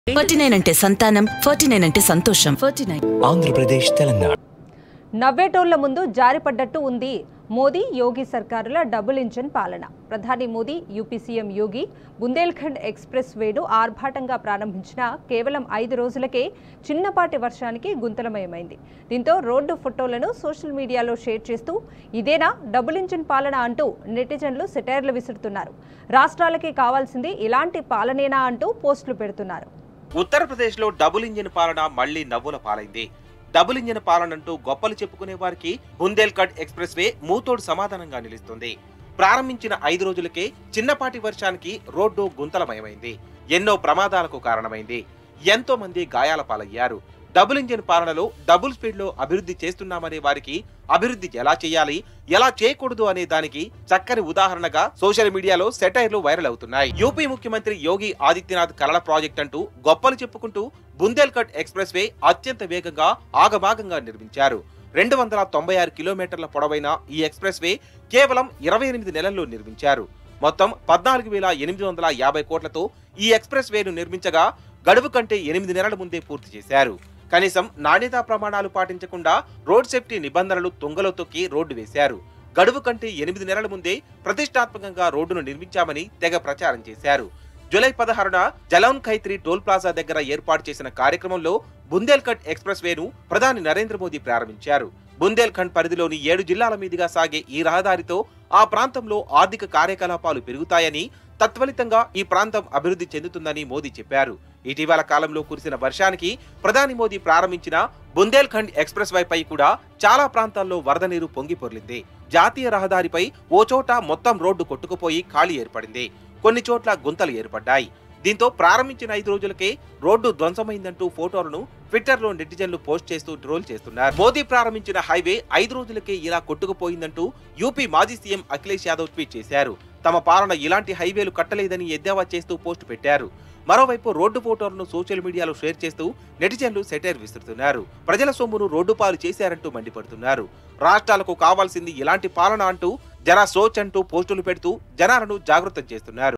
forty nine అంటే సంతానం forty nine అంటే సంతోషం ఫార్టీ నైన్ ఆంధ్రప్రదేశ్ తెలంగాణ నవ్వేటోళ్ల ముందు జారిపడ్డట్టు ఉంది మోదీ యోగి సర్కారుల డబుల్ ఇంజన్ పాలన ప్రధాని Modi UP CM Yogi Bundelkhand express వేను ఆర్భాటంగా ప్రారంభించిన కేవలం ఐదు రోజులకే చిన్నపాటి వర్షానికి గుంతలమయమైంది దీంతో రోడ్డు ఫోటోలను సోషల్ మీడియాలో షేర్ చేస్తూ ఇదేనా డబుల్ ఇంజన్ పాలన అంటూ నెటిజన్లు సెటైర్లు విసురుతున్నారు రాష్ట్రాలకి కావాల్సింది ఇలాంటి పాలనేనా అంటూ పోస్టులు పెడుతున్నారు ఉత్తరప్రదేశ్లో డబుల్ ఇంజిన్ పాలన మళ్లీ నవ్వుల పాలైంది డబుల్ ఇంజిన్ పాలనంటూ గొప్పలు చెప్పుకునే వారికి బుందేల్ఖండ్ ఎక్స్ప్రెస్ వే మూతోడు సమాధానంగా నిలుస్తుంది ప్రారంభించిన ఐదు రోజులకే చిన్నపాటి వర్షానికి రోడ్డు గుంతలమయమైంది ఎన్నో ప్రమాదాలకు కారణమైంది ఎంతో మంది గాయాల పాలయ్యారు డబుల్ ఇంజిన్ పాలనలో డబుల్ స్పీడ్ లో అభివృద్ధి చేస్తున్నామనే వారికి అభివృద్ధి ఎలా చేయాలి ఎలా చేయకూడదు అనే దానికి చక్కని ఉదాహరణగా సోషల్ మీడియాలో సెటైర్లు వైరల్ అవుతున్నాయి యూపీ ముఖ్యమంత్రి యోగి ఆదిత్యనాథ్ కలల ప్రాజెక్ట్ అంటూ గొప్పలు చెప్పుకుంటూ బుందేల్ఖండ్ ఎక్స్ప్రెస్ వే అత్యంత వేగంగా ఆగమాగంగా నిర్మించారు రెండు వందల తొంభై ఆరు కిలోమీటర్ల పొడవైన ఈ ఎక్స్ప్రెస్ వే కేవలం ఇరవై ఎనిమిది నెలల్లో నిర్మించారు మొత్తం పద్నాలుగు వేల ఎనిమిది వందల యాభై కోట్లతో ఈ ఎక్స్ప్రెస్ వేను నిర్మించగా గడువు కంటే ఎనిమిది నెలల ముందే పూర్తి చేశారు కనీసం నాణ్యతా ప్రమాణాలు పాటించకుండా రోడ్ సేఫ్టీ నిబంధనలు తుంగలో తొక్కి రోడ్డు వేశారు గడువు కంటే ఎనిమిది నెలల ముందే ప్రతిష్టాత్మకంగా రోడ్డును నిర్మించామని తెగ ప్రచారం చేశారు జూలై పదహారున జలౌన్ ఖైత్రి టోల్ ప్లాజా దగ్గర ఏర్పాటు చేసిన కార్యక్రమంలో బుందేల్ఖండ్ ఎక్స్ప్రెస్ వేను ప్రధాని నరేంద్ర మోదీ ప్రారంభించారు బుందేల్ఖండ్ పరిధిలోని ఏడు జిల్లాల మీదుగా సాగే ఈ రహదారితో ఆ ప్రాంతంలో ఆర్థిక కార్యకలాపాలు పెరుగుతాయని తత్ఫలితంగా ఈ ప్రాంతం అభివృద్ధి చెందుతుందని మోదీ చెప్పారు ఇటీవల కాలంలో కురిసిన వర్షానికి ప్రధాని మోదీ ప్రారంభించిన బుందేల్ఖండ్ ఎక్స్ప్రెస్ వైపై కూడా చాలా ప్రాంతాల్లో వరద నీరు పొంగి పొర్లింది జాతీయ రహదారిపై ఓ చోట మొత్తం రోడ్డు కొట్టుకుపోయి ఖాళీ ఏర్పడింది కొన్ని చోట్ల గుంతలు ఏర్పడ్డాయి దీంతో ప్రారంభించిన ఐదు రోజులకే రోడ్డు ధ్వంసమైందంటూ ఫోటోలను ట్విట్టర్ లో నెటిజన్లు పోస్ట్ చేస్తూ ట్రోల్ చేస్తున్నారు మోదీ ప్రారంభించిన హైవే ఐదు రోజులకే ఇలా కొట్టుకుపోయిందంటూ యూపీ మాజీ సీఎం అఖిలేష్ యాదవ్ ట్వీట్ చేశారు తమ పాలన ఇలాంటి హైవేలు కట్టలేదని ఎద్దేవా చేస్తూ పోస్ట్ పెట్టారు మరోవైపు రోడ్డు ఫోటోలను సోషల్ మీడియాలో షేర్ చేస్తూ నెటిజన్లు సెటైర్ విసురుతున్నారు ప్రజల సొమ్మును రోడ్డు పాలు చేశారంటూ మండిపడుతున్నారు రాష్ట్రాలకు కావాల్సింది ఇలాంటి పాలన అంటూ జరా సోచ్ అంటూ పోస్టులు పెడుతూ జనాలను జాగృతం చేస్తున్నారు